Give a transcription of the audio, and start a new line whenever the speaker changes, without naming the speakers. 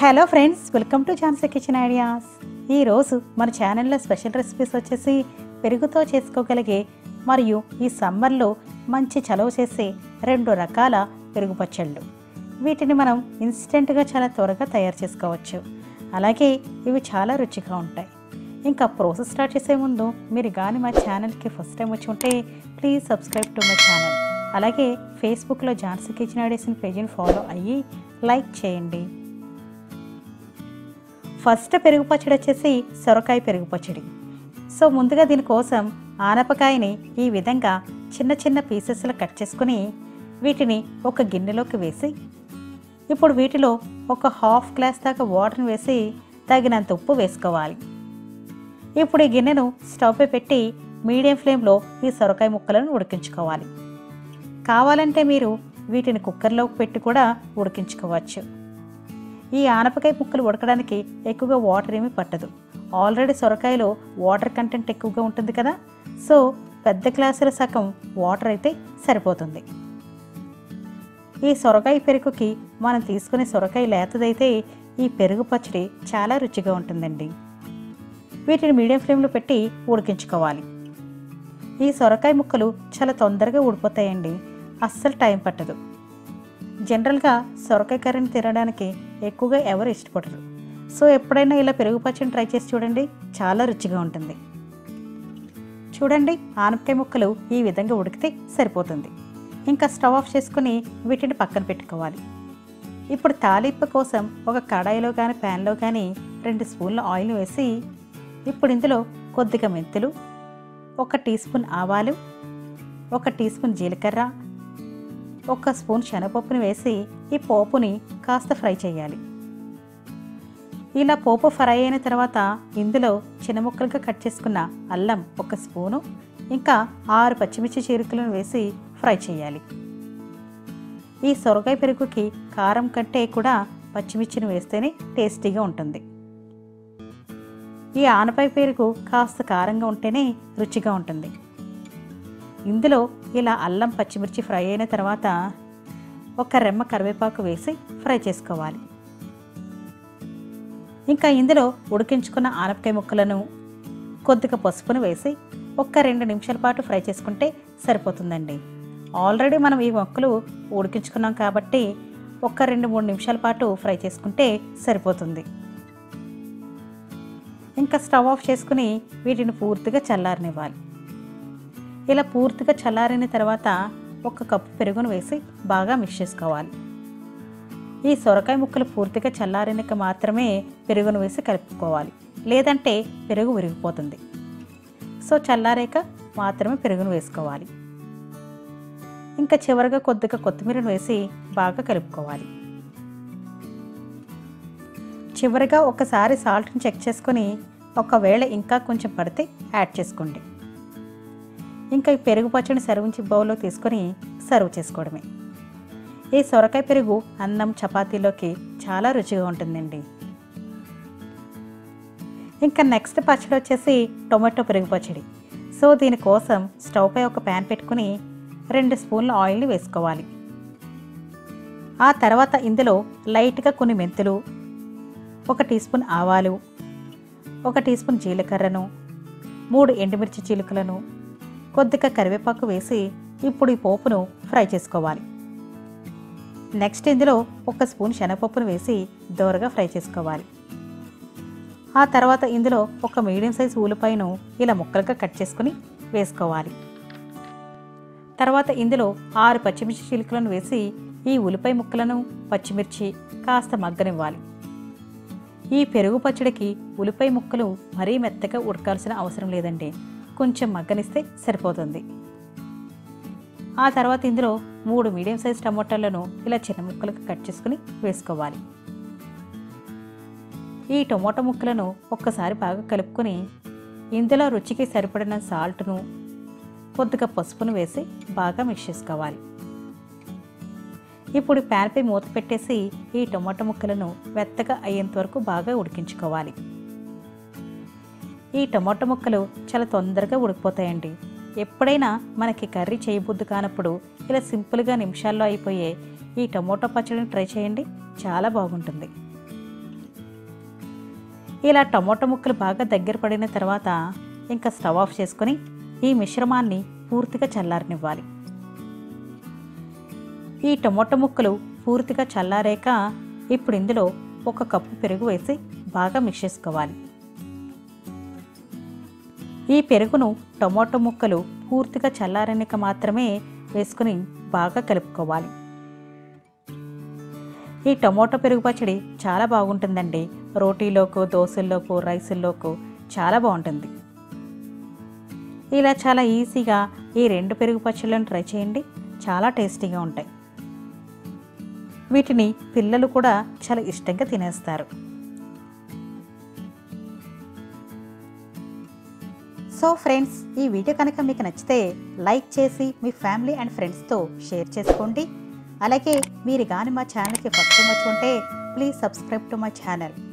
hello friends welcome to Jhansi kitchen ideas ఈరోజు మన ఛానల్లో స్పెషల్ రెసిపీస్ వచ్చేసి పెరుగుతో చేసుకోగలిగే మరియు ఈ సమ్మర్లో మంచి చలవ చేసే రెండు రకాల పెరుగు పచ్చళ్ళు వీటిని మనం ఇన్స్టెంట్గా చాలా త్వరగా తయారు చేసుకోవచ్చు అలాగే ఇవి చాలా రుచిగా ఉంటాయి ఇంకా ప్రాసెస్ స్టార్ట్ చేసే ముందు మీరు కానీ మా ఛానల్కి ఫస్ట్ టైం వచ్చి ఉంటే please subscribe to my channel అలాగే ఫేస్బుక్లో ఝాన్సీ కిచెన్ ఐడియాస్ పేజీని ఫాలో అయ్యి లైక్ చేయండి ఫస్ట్ పెరుగు పచ్చడి వచ్చేసి సొరకాయ పెరుగు పచ్చడి సో ముందుగా దీనికోసం ఆనపకాయని ఈ విధంగా చిన్న చిన్న పీసెస్లో కట్ చేసుకుని వీటిని ఒక గిన్నెలోకి వేసి ఇప్పుడు వీటిలో ఒక హాఫ్ గ్లాస్ దాకా వాటర్ని వేసి తగినంత ఉప్పు వేసుకోవాలి ఇప్పుడు ఈ గిన్నెను స్టవ్పై పెట్టి మీడియం ఫ్లేమ్లో ఈ సొరకాయ ముక్కలను ఉడికించుకోవాలి కావాలంటే మీరు వీటిని కుక్కర్లోకి పెట్టి కూడా ఉడికించుకోవచ్చు ఈ ఆనపకాయ ముక్కలు ఉడకడానికి ఎక్కువగా వాటర్ ఏమీ పట్టదు ఆల్రెడీ సొరకాయలో వాటర్ కంటెంట్ ఎక్కువగా ఉంటుంది కదా సో పెద్ద గ్లాసుల సగం వాటర్ అయితే సరిపోతుంది ఈ సొరకాయ పెరుగుకి మనం తీసుకునే సొరకాయ లేతదైతే ఈ పెరుగు పచ్చడి చాలా రుచిగా ఉంటుందండి వీటిని మీడియం ఫ్లేమ్లో పెట్టి ఉడికించుకోవాలి ఈ సొరకాయ ముక్కలు చాలా తొందరగా ఊడిపోతాయండి అస్సలు టైం పట్టదు జనరల్గా సొరకాయ కర్రీని తినడానికి ఎక్కువగా ఎవరు ఇష్టపడరు సో ఎప్పుడైనా ఇలా పెరుగు పచ్చడిని ట్రై చేసి చూడండి చాలా రుచిగా ఉంటుంది చూడండి ఆనపకాయ ముక్కలు ఈ విధంగా ఉడికితే సరిపోతుంది ఇంకా స్టవ్ ఆఫ్ చేసుకుని వీటిని పక్కన పెట్టుకోవాలి ఇప్పుడు తాలింపు కోసం ఒక కడాయిలో కానీ ప్యాన్లో కానీ రెండు స్పూన్ల ఆయిల్ వేసి ఇప్పుడు ఇందులో కొద్దిగా మెంతులు ఒక టీ స్పూన్ ఆవాలు ఒక టీ స్పూన్ జీలకర్ర ఒక స్పూన్ శనగపప్పుని వేసి ఈ పోపుని కాస్త ఫ్రై చేయాలి ఇలా పోపు ఫ్రై అయిన తర్వాత ఇందులో చిన్న ముక్కలుగా కట్ చేసుకున్న అల్లం ఒక స్పూను ఇంకా ఆరు పచ్చిమిర్చి చీరికలను వేసి ఫ్రై చేయాలి ఈ సొరకాయ పెరుగుకి కారం కంటే కూడా పచ్చిమిర్చిని వేస్తేనే టేస్టీగా ఉంటుంది ఈ ఆనపాయ పెరుగు కాస్త కారంగా ఉంటేనే రుచిగా ఉంటుంది ఇందులో ఇలా అల్లం పచ్చిమిర్చి ఫ్రై అయిన తర్వాత ఒక రెమ్మ కరివేపాకు వేసి ఫ్రై చేసుకోవాలి ఇంకా ఇందులో ఉడికించుకున్న ఆనపకాయ ముక్కలను కొద్దిగా పసుపును వేసి ఒక్క రెండు నిమిషాల పాటు ఫ్రై చేసుకుంటే సరిపోతుందండి ఆల్రెడీ మనం ఈ మొక్కలు ఉడికించుకున్నాం కాబట్టి ఒక్క రెండు మూడు నిమిషాల పాటు ఫ్రై చేసుకుంటే సరిపోతుంది ఇంకా స్టవ్ ఆఫ్ చేసుకుని వీటిని పూర్తిగా చల్లారనివ్వాలి ఇలా పూర్తిగా చల్లారిన తర్వాత ఒక కప్పు పెరుగును వేసి బాగా మిక్స్ చేసుకోవాలి ఈ సొరకాయ ముక్కలు పూర్తిగా చల్లారినాక మాత్రమే పెరుగును వేసి కలుపుకోవాలి లేదంటే పెరుగు విరిగిపోతుంది సో చల్లారాక మాత్రమే పెరుగును వేసుకోవాలి ఇంకా చివరిగా కొద్దిగా కొత్తిమీరను వేసి బాగా కలుపుకోవాలి చివరిగా ఒకసారి సాల్ట్ని చెక్ చేసుకొని ఒకవేళ ఇంకా కొంచెం పడితే యాడ్ చేసుకోండి ఇంకా ఈ పెరుగు పచ్చడిని సర్వించి బౌల్లో తీసుకొని సర్వ్ చేసుకోవడమే ఈ సొరకాయ పెరుగు అన్నం చపాతీలోకి చాలా రుచిగా ఉంటుందండి ఇంకా నెక్స్ట్ పచ్చడి వచ్చేసి టొమాటో పెరుగు పచ్చడి సో దీనికోసం స్టవ్ పై ఒక ప్యాన్ పెట్టుకుని రెండు స్పూన్ల ఆయిల్ని వేసుకోవాలి ఆ తర్వాత ఇందులో లైట్గా కొన్ని మెంతులు ఒక టీ స్పూన్ ఆవాలు ఒక టీ స్పూన్ జీలకర్రను మూడు ఎండుమిర్చి చీలికలను కొద్దిగా కరివేపాకు వేసి ఇప్పుడు ఈ పోపును ఫ్రై చేసుకోవాలి నెక్స్ట్ ఇందులో ఒక స్పూన్ శనగపప్పును వేసి దోరగా ఫ్రై చేసుకోవాలి ఆ తర్వాత ఇందులో ఒక మీడియం సైజ్ ఉల్లిపాయను ఇలా ముక్కలుగా కట్ చేసుకుని వేసుకోవాలి తర్వాత ఇందులో ఆరు పచ్చిమిర్చి చిలుకలను వేసి ఈ ఉల్లిపాయ ముక్కలను పచ్చిమిర్చి కాస్త మగ్గనివ్వాలి ఈ పెరుగు పచ్చడికి ఉల్లిపాయ ముక్కలు మరీ మెత్తగా ఉడకాల్సిన అవసరం లేదండి కొంచెం మగ్గనిస్తే సరిపోతుంది ఆ తర్వాత ఇందులో మూడు మీడియం సైజ్ టమోటాలను ఇలా చిన్న ముక్కలకు కట్ చేసుకుని వేసుకోవాలి ఈ టొమాటో ముక్కలను ఒక్కసారి బాగా కలుపుకొని ఇందులో రుచికి సరిపడిన సాల్ట్ను కొద్దిగా పసుపును వేసి బాగా మిక్స్ చేసుకోవాలి ఇప్పుడు ప్యాన్పై మూత పెట్టేసి ఈ టొమాటో ముక్కలను మెత్తగా అయ్యేంత వరకు బాగా ఉడికించుకోవాలి ఈ టొమాటో ముక్కలు చాలా తొందరగా ఉడికిపోతాయండి ఎప్పుడైనా మనకి కర్రీ చేయబుద్దు కానప్పుడు ఇలా సింపుల్గా నిమిషాల్లో అయిపోయే ఈ టమోటో పచ్చడిని ట్రై చేయండి చాలా బాగుంటుంది ఇలా టమోటా ముక్కలు బాగా దగ్గర పడిన తర్వాత ఇంకా స్టవ్ ఆఫ్ చేసుకొని ఈ మిశ్రమాన్ని పూర్తిగా చల్లారనివ్వాలి ఈ టమోటా ముక్కలు పూర్తిగా చల్లారాక ఇప్పుడు ఇందులో ఒక కప్పు పెరుగు వేసి బాగా మిక్స్ చేసుకోవాలి ఈ పెరుగును టమోటా ముక్కలు పూర్తిగా చల్లారనిక మాత్రమే వేసుకుని బాగా కలుపుకోవాలి ఈ టమోటా పెరుగు పచ్చడి చాలా బాగుంటుందండి రోటీలోకు దోశల్లోకు రైసుల్లోకు చాలా బాగుంటుంది ఇలా చాలా ఈజీగా ఈ రెండు పెరుగు పచ్చళ్ళను ట్రై చేయండి చాలా టేస్టీగా ఉంటాయి వీటిని పిల్లలు కూడా చాలా ఇష్టంగా తినేస్తారు సో ఫ్రెండ్స్ ఈ వీడియో కనుక మీకు నచ్చితే లైక్ చేసి మీ ఫ్యామిలీ అండ్ ఫ్రెండ్స్తో షేర్ చేసుకోండి అలాగే మీరు కానీ మా ఛానల్కి ఫస్ట్ టైం వచ్చి ఉంటే please subscribe to my channel